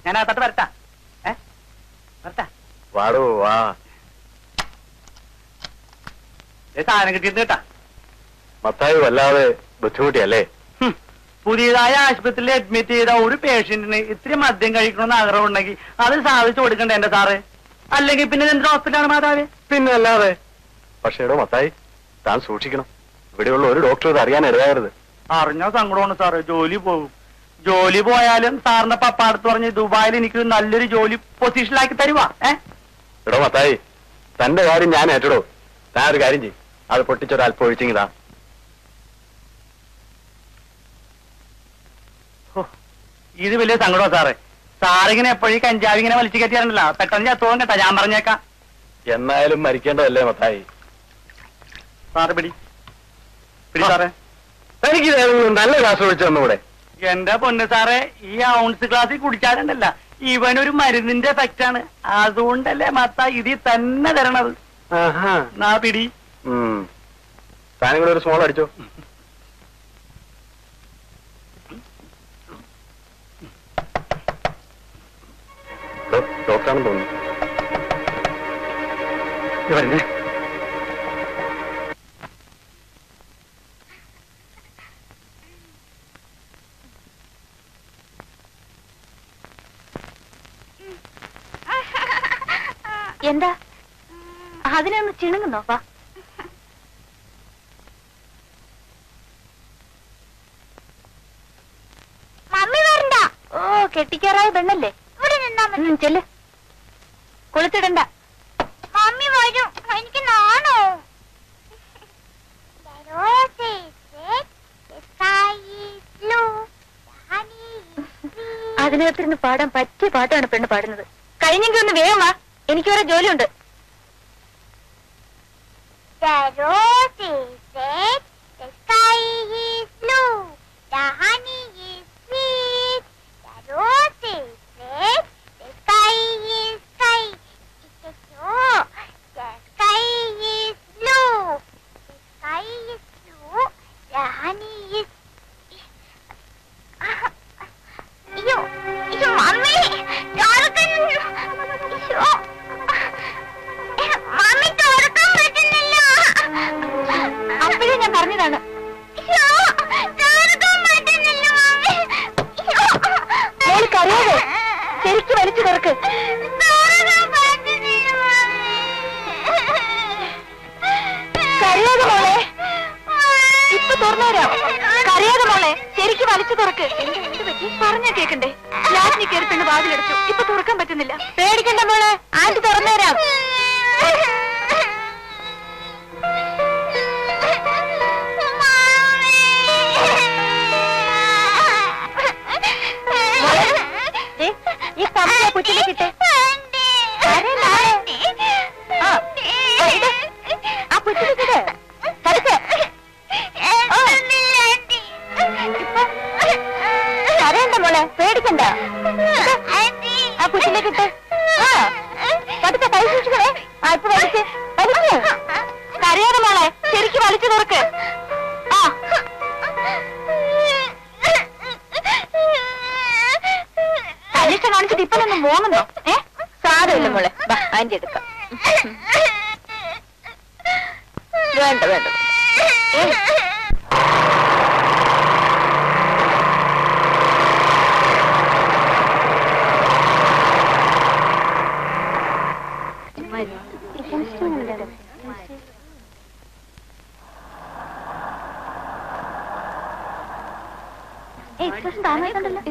ഞാൻ അകത്തോട്ട് വരട്ടാ ഏ വരട്ടാ വാടോ വാ ദേ സാധനം കിട്ടിയിരുന്നു കേട്ടാ മത്തായി വല്ലാതെ ബുദ്ധിമുട്ടിയല്ലേ ഹും. പുതിയതായ ആശുപത്രിയിൽ അഡ്മിറ്റ് ചെയ്ത ഒരു പേഷ്യന്റിന് ഇത്തിരി മദ്യം കഴിക്കണമെന്ന് ആഗ്രഹം ഉണ്ടെങ്കിൽ അത് സാധിച്ചു കൊടുക്കണ്ടേ എന്റെ സാറ് അല്ലെങ്കിൽ പിന്നെ എന്ത് ഹോസ്പിറ്റലാണ് മാതാവേ പിന്നെ അല്ലാതെ പക്ഷേ എടോ മത്തായി താൻ സൂക്ഷിക്കണം ഇവിടെയുള്ള ഒരു ഡോക്ടർ ഇത് അറിയാൻ ഇടയാകരുത് അറിഞ്ഞ സങ്കടമാണ് സാറ് ജോലി പോകും ജോലി പോയാലും സാറിന്റെ പപ്പാടത്ത് പറഞ്ഞ് ദുബായിൽ എനിക്ക് നല്ലൊരു ജോലി പൊസിഷനിലാക്കി തരുവാ ഏ എടോ മത്തായി തന്റെ കാര്യം ഞാൻ ഏറ്റടോ താൻ ഒരു കാര്യം ചെയ്യും അത് പൊട്ടിച്ചൊരു അല്പം ഒഴിച്ചിങ്ങിതാ ഹോ, ഇത് വലിയ സങ്കടമാണ് സാറ് സാറിങ്ങനെ എപ്പോഴും കഞ്ചാവ് ഇങ്ങനെ വലിച്ചു കയറ്റിയാറുണ്ടല്ലോ പെട്ടെന്ന് ചത്തോളം കേട്ടാ ഞാൻ പറഞ്ഞേക്കാം എന്നായാലും മരിക്കേണ്ടതല്ലേ മത്തായി സാറ് പിടി പിടി സാറേ തനിക്ക് ഏതെങ്കിലും നല്ല ക്ലാസ് ഒഴിച്ചു തന്നൂടെ എന്റെ പൊന്ന് സാറേ ഈ ഔൺസ് ക്ലാസ്സിൽ കുടിച്ചാലുണ്ടല്ല ഇവനൊരു മരുന്നിന്റെ എഫക്റ്റ് ആണ് അതുകൊണ്ടല്ലേ മത്ത ഇതിൽ തന്നെ തരണത് ആഹാ നാ പിടി ഉം. താനും കൂടെ ഒരു സ്മോൾ അടിച്ചോ ഡോ- ഡോക്ടറാണെന്ന് തോന്നുന്നു ഇവരുന്നേ എന്താ അതിനൊന്ന് ചിണുങ്ങുന്നോ വാ മമ്മി വരണ്ട ഓ കെട്ടിക്കാറായ പെണ്ണല്ലേ ഇവിടെ നിന്നാ മതി ചെല്ല് കുളിച്ചിടണ്ട മമ്മി വരും എനിക്ക് നാണോ അതിനകത്തിരുന്ന് പാടാൻ പറ്റിയ പാട്ടാണ് പെണ്ണ് പാടുന്നത് കഴിഞ്ഞെങ്കിൽ ഒന്ന് വേഗം വാ എനിക്ക് വേറെ ജോലിയുണ്ട് The rose is red, the sky is blue, the honey is sweet. The rose is red, the sky is sky. It's a snow. The sky is blue, the sky is blue, the honey is. അയ്യോ അയ്യോ mummy ചോറക്കാൻ അയ്യോ mummy ചോറക്കാൻ പറ്റുന്നില്ല അപ്പോഴേ ഞാൻ പറഞ്ഞതാണ് അയ്യോ ചോറക്കാൻ പറ്റുന്നില്ല mummy അയ്യോ മോള് കരയാതെ ശരിക്കും വലിച്ചു തുറക്ക് ചോറക്കാൻ പറ്റുന്നില്ല കരയാതെ മോളെ മമ്മി ഇപ്പൊ തുറന്നുതരാം കരയാതെ മോളെ ശരിക്കും വലിച്ചു തുറക്ക് പറഞ്ഞ കേക്കണ്ടേ ലാറ്റിനി കയറി പെണ്ണ് വാതിലടച്ചു ഇപ്പൊ തുറക്കാൻ പറ്റുന്നില്ല പേടിക്കണ്ട മോളെ ആന്റി തുറന്നുതരാം ദേ, ഈ കമ്പിലെ കുറ്റിലേക്കിട്ടെ കരയണ്ട മോളെ. ആ, ഇത്, ആ കുറ്റിലേക്കിട്ട് കരക്ക് ഇപ്പൊ കരയണ്ട മോളെ പേടിക്കണ്ട ആ കുറ്റിലേക്കിട്ട് ആ പതുക്കെ കൈ സൂക്ഷിക്കണേ ആ ഇപ്പൊ വലിച്ച് വലിച്ച് കരയാതെ മോളെ ശരിക്കും വലിച്ചു തുറക്ക് ആ പരീക്ഷ കാണിച്ചിട്ട് ഇപ്പൊ ഒന്ന് മോങ്ങുന്നോ ഏ സാരമില്ല മോളെ വാ ആന്റി എടുക്കാം വേണ്ട വേണ്ട ഏ എക്സ്പ്രഷൻ താങ്ങായിട്ടുണ്ടല്ലോ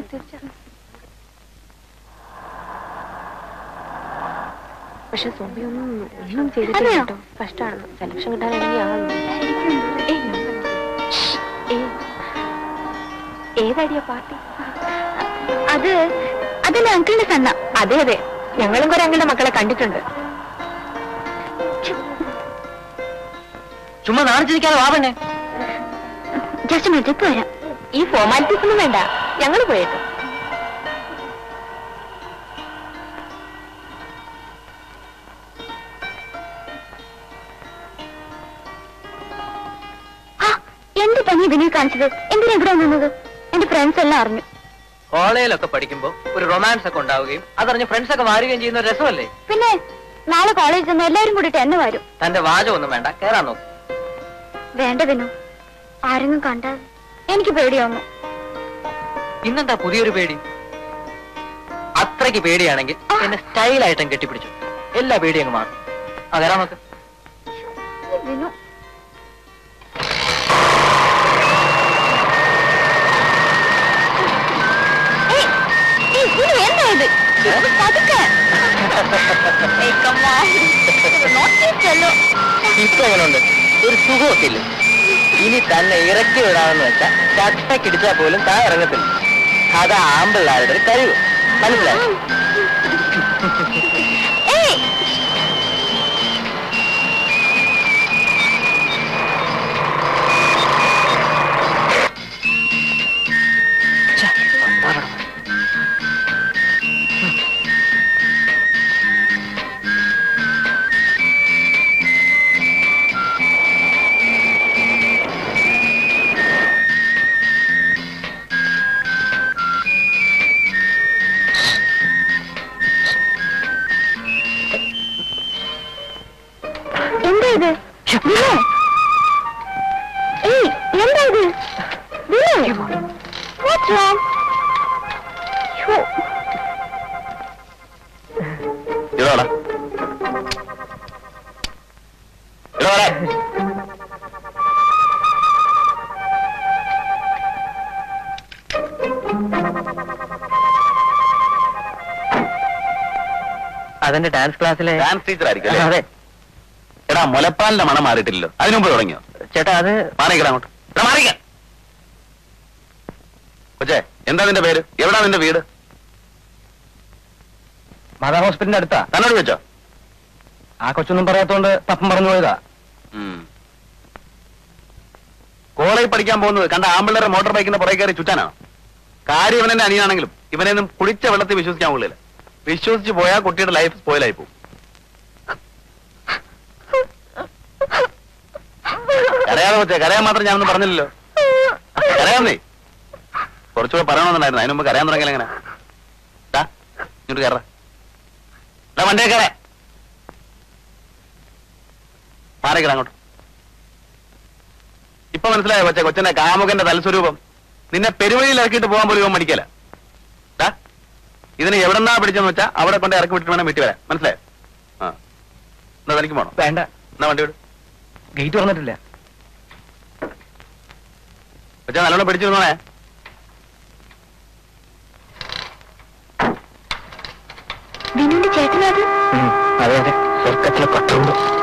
പക്ഷെ സോമ്പി ഒന്നും ഒന്നും ചെയ്തിട്ടില്ല അതെയോ? കേട്ടോ കഷ്ടമാണ് സെലക്ഷൻ കിട്ടാനാണെങ്കിൽ ആ ഏയ്, ശ്ശ്, ഏയ്. ഏതടിയ പാർട്ടി അത് അതെന്റെ അങ്കിളിന്റെ സണ്ണ അതെ അതെ ഞങ്ങളും കുറെ അങ്ങളുടെ മക്കളെ കണ്ടിട്ടുണ്ട് ചുമ്മാ നാണിച്ചിരിക്കാതെ വാ പെണ്ണെ ജസ്റ്റ് മിനിറ്റ് ഇപ്പൊ വരാം ഈ ഫോർമാലിറ്റീസ് ഒന്നും വേണ്ട ഞങ്ങൾ പോയേട്ടോ ആ, എന്ത് പണി ഇതിനെ കാണിച്ചത് എന്തിനാ ഇവിടെ വന്നത് എന്റെ ഫ്രണ്ട്സ് എല്ലാം അറിഞ്ഞു കോളേജിലൊക്കെ പഠിക്കുമ്പോ ഒരു റൊമാൻസ് ഒക്കെ ഉണ്ടാവുകയും അതറിഞ്ഞ് ഫ്രണ്ട്സ് ഒക്കെ മാറുകയും ചെയ്യുന്ന ഒരു രസമല്ലേ പിന്നെ നാളെ കോളേജിൽ നിന്ന് എല്ലാരും കൂടിയിട്ട് എന്നെ വരും തന്റെ വാചകം ഒന്നും വേണ്ട കേറാൻ നോക്കും വേണ്ട വിനു ആരെങ്കിലും കണ്ടാൽ എനിക്ക് പേടിയാവുന്നു ഇന്നെന്താ പുതിയൊരു പേടി അത്രയ്ക്ക് പേടിയാണെങ്കിൽ എന്നെ സ്റ്റൈലായിട്ടും കെട്ടിപ്പിടിച്ചു എല്ലാ പേടിയും അങ്ങ് മാറും ആ കയറാൻ നോക്ക് വിനു ഏയ്, ഏയ്, വിനു, എന്താ ഇത്? ഇത് പതുക്കെ. ഏയ്, come on. ഇത് നോക്കിയിട്ടല്ലോ. ഇപ്പൊ എങ്ങനെയുണ്ട് ഒരു സുഖമൊക്കെ ഇല്ലേ ഇനി തന്നെ ഇറക്കി വിടാമെന്ന് വെച്ചാൽ ചട്ടക്കിടിച്ചാൽ പോലും താൻ ഇറങ്ങത്തില്ല അത് ആമ്പിള്ളാരുടെ ഒരു കഴിവ് മനസ്സിലായി ഏയ്, എന്താ ഇത് വിനു ഏയ് എന്താ ഇത് വിനു വാട്ട്സ് റോങ് ഇതോടാ ഇതോടെ അതെന്റെ ഡാൻസ് ക്ലാസ്സിലെ ഡാൻസ് ടീച്ചർ ആയിരിക്കും അതെ എടാ മുലപ്പാലിന്റെ മണം മാറിയിട്ടില്ലല്ലോ അതിനു മുമ്പ് തുടങ്ങിയോ ചേട്ടാ അത് മാറിക്കടാ അങ്ങോട്ട് എടാ മാറിക്ക കൊച്ചേ എന്താ നിന്റെ പേര് എവിടാ നിന്റെ വീട് മാതാ ഹോസ്പിറ്റലിന്റെ അടുത്താ തന്നോട് വെച്ചോ ആ കൊച്ചൊന്നും പറയാത്തോണ്ട് തപ്പം പറഞ്ഞു പോയതാ കോളേജിൽ പഠിക്കാൻ പോകുന്നത് കണ്ട ആമ്പിള്ളേരെ മോട്ടോർ ബൈക്കിന്റെ പുറകെ കയറി ചുറ്റാനാണ് കാര്യം ഇവനെന്നെ അനിയാണെങ്കിലും ഇവനെയൊന്നും കുളിച്ച വെള്ളത്തിൽ വിശ്വസിക്കാൻ കൊള്ളില്ല വിശ്വസിച്ച് പോയാൽ കുട്ടിയുടെ ലൈഫ് സ്പോയിലായി പോകും കരയാതെ കൊച്ചേ കരയാൻ മാത്രം ഞാനൊന്നും പറഞ്ഞില്ലല്ലോ കരയാന്നേ കുറച്ചുകൂടെ പറയണമെന്നുണ്ടായിരുന്നു അതിന് മുമ്പ് കരയാൻ തുടങ്ങിയാൽ എങ്ങനെ ദാ, ഇങ്ങോട്ട് കയറ വണ്ടിയെ കയറേ മാറിക്കട അങ്ങോട്ട് ഇപ്പൊ മനസ്സിലായോ കൊച്ചെ കൊച്ചന്റെ കാമുകന്റെ തലസ്വരൂപം നിന്നെ പെരുവഴിയിൽ ഇറക്കിയിട്ട് പോകാൻ പോലും ഇവൻ മടിക്കല ദാ, ഇതിനെ എവിടെന്നാ പിടിച്ചെന്ന് വെച്ചാ അവിടെ കൊണ്ട് ഇറക്കി വിട്ടിട്ട് വേണം വീട്ടിൽ വരാൻ മനസ്സിലായോ ആ എന്നാ തനിക്ക് പോണം വേണ്ട എന്നാ വണ്ടി വിട് ഗേറ്റ് തുറന്നിട്ടില്ല കൊച്ചാ നല്ലോണം പിടിച്ചിരുന്നോണേ വിനുവിന്റെ ചേട്ടനത് അതെ അതെ സ്വർഗത്തിലെ പട്ടുണ്ട്